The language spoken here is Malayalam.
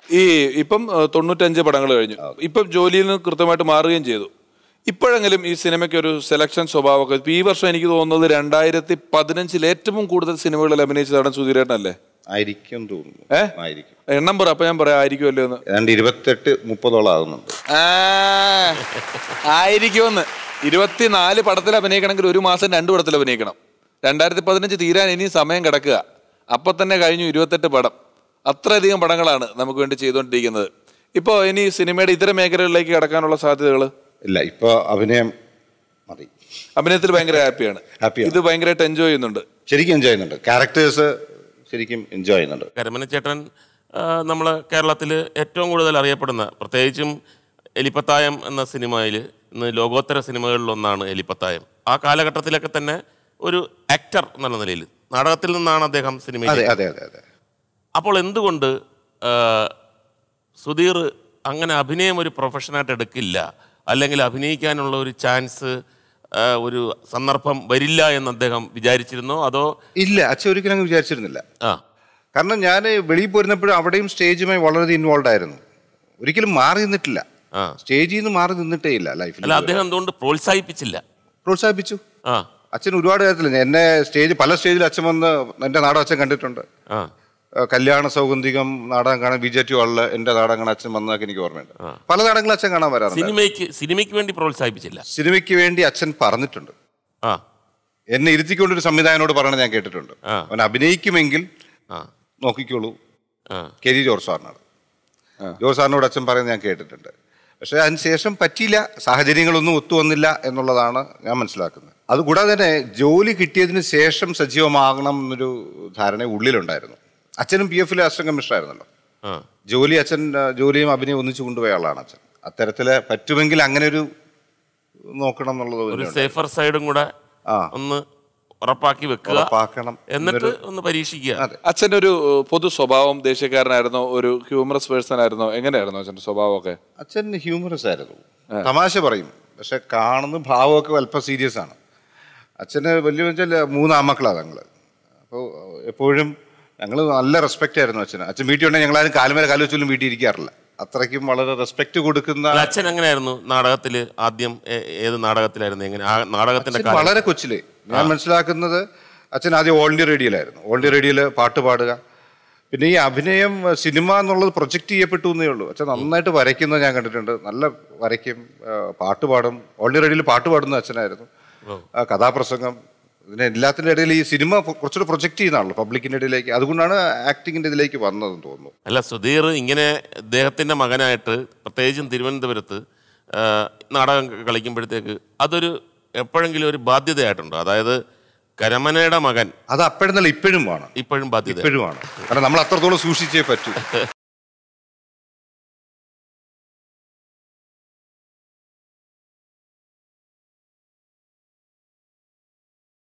ഈ ഇപ്പം ഏഹ്, തൊണ്ണൂറ്റഞ്ച് പടങ്ങൾ കഴിഞ്ഞു ഇപ്പം ജോലിയിൽ നിന്ന് കൃത്യമായിട്ട് മാറുകയും ചെയ്തു ഇപ്പോഴെങ്കിലും ഈ സിനിമയ്ക്ക് ഒരു സെലക്ഷൻ സ്വഭാവമൊക്കെ ഇപ്പൊ ഈ വർഷം എനിക്ക് തോന്നുന്നത് രണ്ടായിരത്തി പതിനഞ്ചിൽ ഏറ്റവും കൂടുതൽ സിനിമകളിൽ അഭിനയിച്ചത് നടൻ സുധീരേട്ടനല്ലേ ആയിരിക്കും തോന്നുന്നു ഏ? ആയിരിക്കും എണ്ണം പറ അപ്പൊ ഞാൻ പറയാം ആയിരിക്കുമല്ലോ എന്ന് ഏതാണ്ട് ഇരുപത്തെട്ട് മുപ്പതോളം ആകുന്നുണ്ട് ആ, ആയിരിക്കുമെന്ന് ഇരുപത്തിനാല് പടത്തിൽ അഭിനയിക്കണമെങ്കിൽ ഒരു മാസം രണ്ട് പടത്തിൽ അഭിനയിക്കണം രണ്ടായിരത്തി പതിനഞ്ച് തീരാൻ ഇനിയും സമയം കിടക്കുക അപ്പൊ തന്നെ കഴിഞ്ഞു ഇരുപത്തെട്ട് പടം അത്രയധികം പടങ്ങളാണ് നമുക്ക് വേണ്ടി ചെയ്തുകൊണ്ടിരിക്കുന്നത് ഇപ്പോൾ ഇനി സിനിമയുടെ ഇതര മേഖലകളിലേക്ക് കടക്കാനുള്ള സാധ്യതകൾ ഇല്ല ഇപ്പൊ അഭിനയം മതി അഭിനയത്തിൽ ഭയങ്കര ഹാപ്പിയാണ് Happy ആണ്. ഇത് ഭയങ്കരമായിട്ട് എൻജോയ് ചെയ്യുന്നുണ്ട് ശരിക്കും എൻജോയ് ചെയ്യുന്നുണ്ട് ക്യാരക്ടേഴ്സ് ശരിക്കും എൻജോയ് ചെയ്യുന്നുണ്ട് കരമനച്ചേട്ടൻ നമ്മൾ കേരളത്തിൽ ഏറ്റവും കൂടുതൽ അറിയപ്പെടുന്ന പ്രത്യേകിച്ചും എലിപ്പത്തായം എന്ന സിനിമയിൽ ഇന്ന് ലോകോത്തര സിനിമകളിലൊന്നാണ് എലിപ്പത്തായം ആ കാലഘട്ടത്തിലൊക്കെ തന്നെ ഒരു ആക്ടർ എന്നുള്ള നിലയിൽ നാടകത്തിൽ നിന്നാണ് അദ്ദേഹം അതെ സിനിമയിൽ അതെ അതെ അതെ അപ്പോൾ എന്തുകൊണ്ട് ആ, സുധീർ അങ്ങനെ അഭിനയം ഒരു പ്രൊഫഷനായിട്ട് എടുക്കില്ല അല്ലെങ്കിൽ അഭിനയിക്കാനുള്ള ഒരു ചാൻസ് ആ, ഒരു സന്ദർഭം വരില്ല എന്ന് അദ്ദേഹം വിചാരിച്ചിരുന്നോ അതോ ഇല്ല അച്ഛൻ ഒരിക്കലും അങ്ങ് വിചാരിച്ചിരുന്നില്ല ആ കാരണം ഞാൻ വെളിയിൽ പോരുന്നപ്പോഴും അവിടെയും സ്റ്റേജുമായി വളരെ ഇൻവോൾവ് ആയിരുന്നു ഒരിക്കലും മാറി നിന്നിട്ടില്ല ആ സ്റ്റേജിൽ നിന്ന് മാറി നിന്നിട്ടേ ഇല്ല ലൈഫിൽ അല്ല അദ്ദേഹം എന്തുകൊണ്ട് പ്രോത്സാഹിപ്പിച്ചില്ല പ്രോത്സാഹിപ്പിച്ചു ആ അച്ഛൻ ഒരുപാട് കാര്യത്തിൽ എന്നെ സ്റ്റേജ് പല സ്റ്റേജിൽ അച്ഛൻ വന്ന് എൻ്റെ നാടകം അച്ഛൻ കണ്ടിട്ടുണ്ട് ആ ആ, കല്യാണ സൗഗന്ധികം നാടകം കാണാൻ ബി ജെ ടി ഹാളിൽ എൻ്റെ നാടകം കാണാൻ അച്ഛൻ വന്നതൊക്കെ എനിക്ക് ഓർമ്മയുണ്ട് പല നാടകങ്ങളും അച്ഛൻ കാണാൻ വരാറുണ്ട് സിനിമയ്ക്ക് സിനിമയ്ക്ക് വേണ്ടി പ്രോത്സാഹിപ്പിച്ചില്ല സിനിമയ്ക്ക് വേണ്ടി അച്ഛൻ പറഞ്ഞിട്ടുണ്ട് ആ എന്നെ ഇരുത്തിക്കൊണ്ടൊരു സംവിധായകനോട് പറയണത് ഞാൻ കേട്ടിട്ടുണ്ട് ആ. അവൻ അഭിനയിക്കുമെങ്കിൽ ആ നോക്കിക്കോളൂ ആ കെ ജി ജോർജ് സാറിനാണ് ജോർജ് സാറിനോട് അച്ഛൻ പറയുന്നത് ഞാൻ കേട്ടിട്ടുണ്ട് പക്ഷേ അതിനുശേഷം പറ്റിയില്ല സാഹചര്യങ്ങളൊന്നും ഒത്തുവന്നില്ല എന്നുള്ളതാണ് ഞാൻ മനസ്സിലാക്കുന്നത് അതുകൂടാതെ തന്നെ ജോലി കിട്ടിയതിന് ശേഷം സജീവമാകണം എന്നൊരു ധാരണ ഉള്ളിലുണ്ടായിരുന്നു അച്ഛനും പി എഫിലെ അസിസ്റ്റന്റ് കമ്മീഷണർ ആയിരുന്നല്ലോ ആ ജോലി അച്ഛൻ ആ, ജോലിയും അഭിനയം ഒന്നിച്ചു കൊണ്ടുപോയ ആളാണ് അച്ഛൻ അത്തരത്തില് പറ്റുമെങ്കിൽ അങ്ങനെ ഒരു നോക്കണം എന്നുള്ളത് ഒരു തന്നെയുണ്ട്. സേഫർ സൈഡും കൂടെ ആ ഒന്ന് ഉറപ്പാക്കി വെക്കുക ഉറപ്പാക്കണം എന്നിട്ട് ഒന്ന് പരീക്ഷിക്കുക അതെ അച്ഛൻ്റെ ഒരു ഏഹ്, പൊതു സ്വഭാവം ദേശീയക്കാരനായിരുന്നോ ഒരു ഹ്യൂമറസ് പേഴ്സൺ ആയിരുന്നോ എങ്ങനെയായിരുന്നു അച്ഛൻ്റെ സ്വഭാവമൊക്കെ അച്ഛൻ ഹ്യൂമറസ് ആയിരുന്നു തമാശ പറയും പക്ഷെ കാണുന്ന ഭാവമൊക്കെ അല്പം സീരിയസ് ആണ് അച്ഛന് വലിയ വെച്ചാൽ മൂന്ന് ആമക്കളാണ് ഞങ്ങൾ അപ്പോൾ എപ്പോഴും ഞങ്ങൾ നല്ല റെസ്പെക്റ്റ് ആയിരുന്നു അച്ഛന് അച്ഛൻ വീട്ടിൽ ഉണ്ടെങ്കിൽ ഞങ്ങളാരും കാലുമേലെ കാല് വെച്ചാലും വീട്ടിൽ ഇരിക്കാറില്ല അത്രയ്ക്കും വളരെ റെസ്പെക്ട് കൊടുക്കുന്ന അല്ല, അച്ഛൻ എങ്ങനെയായിരുന്നു നാടകത്തില് ആദ്യം ഏ- ഏത് നാടകത്തിലായിരുന്നു എങ്ങനെ ആ നാടകത്തിന്റെ അച്ഛൻ കാലം വളരെ കൊച്ചിലെ ഞാൻ മനസ്സിലാക്കുന്നത് അച്ഛൻ ആദ്യം ഓൾ ഇന്ത്യ റേഡിയോയിലായിരുന്നു ഓൾ ഇന്ത്യ റേഡിയോയിൽ പാട്ട് പാടുക പിന്നെ ഈ അഭിനയം സിനിമ എന്നുള്ളത് പ്രൊജക്റ്റ് ചെയ്യപ്പെട്ടു എന്നേ ഉള്ളൂ അച്ഛൻ നന്നായിട്ട് വരയ്ക്കുന്നത് ഞാൻ കണ്ടിട്ടുണ്ട് നല്ല വരയ്ക്കും ആ, പാട്ട് പാടും ഓൾ ഇന്ത്യ റേഡിയോയിൽ പാട്ട് പാടുന്ന അച്ഛനായിരുന്നു ആ, കഥാപ്രസംഗം ഇതിന് എല്ലാത്തിൻ്റെ ഇടയിൽ ഈ സിനിമ കുറച്ചുകൂടെ പ്രൊജക്റ്റ് ചെയ്യുന്നതാണല്ലോ പബ്ലിക്കിൻ്റെ ഇടയിലേക്ക് അതുകൊണ്ടാണ് ആക്ടിങ്ങിൻ്റെ ഇതിലേക്ക് വന്നതെന്ന് തോന്നുന്നു അല്ല സുധീർ ഇങ്ങനെ അദ്ദേഹത്തിന്റെ മകനായിട്ട് പ്രത്യേകിച്ചും തിരുവനന്തപുരത്ത് ആ, നാടകം കളിക്കുമ്പോഴത്തേക്ക് അതൊരു എപ്പോഴെങ്കിലും ഒരു ബാധ്യതയായിട്ടുണ്ടോ അതായത് കരമനയുടെ മകൻ അത് അപ്പോഴെന്നല്ല ഇപ്പോഴും വേണം ഇപ്പോഴും ബാധ്യത ഇപ്പോഴും ആണ് കാരണം നമ്മൾ അത്രത്തോളം സൂക്ഷിച്ചേ പറ്റൂ